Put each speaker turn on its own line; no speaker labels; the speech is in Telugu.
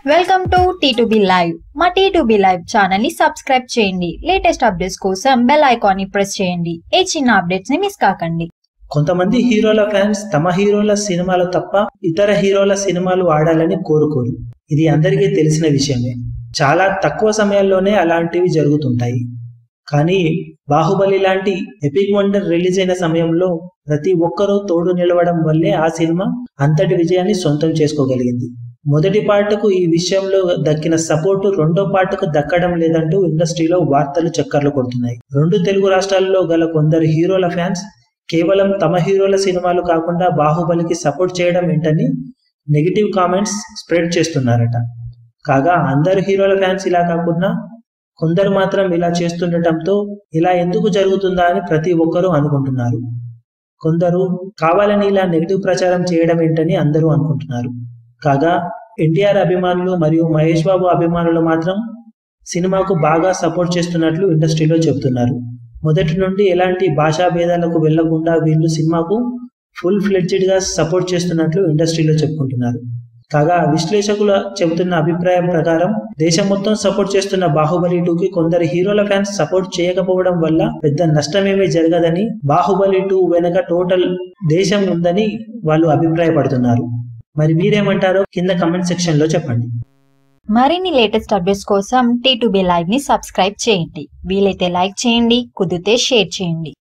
వెల్కమ్ టు టీ లైవ్ మా టీ లైవ్ ఛానల్ ని సబ్స్క్రైబ్ చేయండి లేటెస్ట్ అప్డేట్స్ కోసం బెల్ ఐకాన్ ని ప్రెస్ చేయండి ఏ చిన్న అప్డేట్స్ ని మిస్ కాకండి
కొంతమంది హీరోల ఫ్యాన్స్ తమ హీరోల సినిమాలు తప్ప ఇతర హీరోల సినిమాలు ఆడాలని కోరుకోరు ఇది అందరికీ తెలిసిన విషయమే చాలా తక్కువ సమయాల్లోనే అలాంటివి జరుగుతుంటాయి కానీ బాహుబలి లాంటి ఎపిక్ వండర్ రిలీజ్ అయిన సమయంలో ప్రతి ఒక్కరూ తోడు నిలవడం వల్లే ఆ సినిమా అంతటి విజయాన్ని సొంతం చేసుకోగలిగింది మొదటి పార్ట్కు ఈ విషయంలో దక్కిన సపోర్టు రెండో పార్ట్కు దక్కడం లేదంటూ ఇండస్ట్రీలో వార్తలు చక్కర్లు కొడుతున్నాయి రెండు తెలుగు రాష్ట్రాల్లో గల కొందరు హీరోల ఫ్యాన్స్ కేవలం తమ హీరోల సినిమాలు కాకుండా బాహుబలికి సపోర్ట్ చేయడం ఏంటని నెగిటివ్ కామెంట్స్ స్ప్రెడ్ చేస్తున్నారట కాగా అందరు హీరోల ఫ్యాన్స్ ఇలా కాకుండా కొందరు మాత్రం ఇలా చేస్తుండటంతో ఇలా ఎందుకు జరుగుతుందా అని ప్రతి ఒక్కరూ అనుకుంటున్నారు కొందరు కావాలని ఇలా నెగిటివ్ ప్రచారం చేయడం ఏంటని అందరూ అనుకుంటున్నారు కాగా ఎన్టీఆర్ అభిమానులు మరియు మహేష్ బాబు అభిమానులు మాత్రం సినిమాకు బాగా సపోర్ట్ చేస్తున్నట్లు ఇండస్ట్రీలో చెబుతున్నారు మొదటి నుండి ఎలాంటి భాషా భేదాలకు వెళ్లకుండా వీళ్ళు సినిమాకు ఫుల్ ఫ్లెడ్జెడ్ గా సపోర్ట్ చేస్తున్నట్లు ఇండస్ట్రీలో చెప్పుకుంటున్నారు కాగా విశ్లేషకుల చెబుతున్న అభిప్రాయం ప్రకారం దేశం మొత్తం సపోర్ట్ చేస్తున్న బాహుబలి టూకి కొందరు హీరోల ఫ్యాన్స్ సపోర్ట్ చేయకపోవడం వల్ల పెద్ద నష్టమేమీ జరగదని బాహుబలి టూ వెనక టోటల్ దేశం ఉందని వాళ్ళు అభిప్రాయపడుతున్నారు మరి మీరేమంటారో కింద కమెంట్ సెక్షన్ లో చెప్పండి
మరిన్ని లేటెస్ట్ అప్డేట్స్ కోసం టీ లైవ్ ని సబ్స్క్రైబ్ చేయండి వీలైతే లైక్ చేయండి కుదిరితే షేర్ చేయండి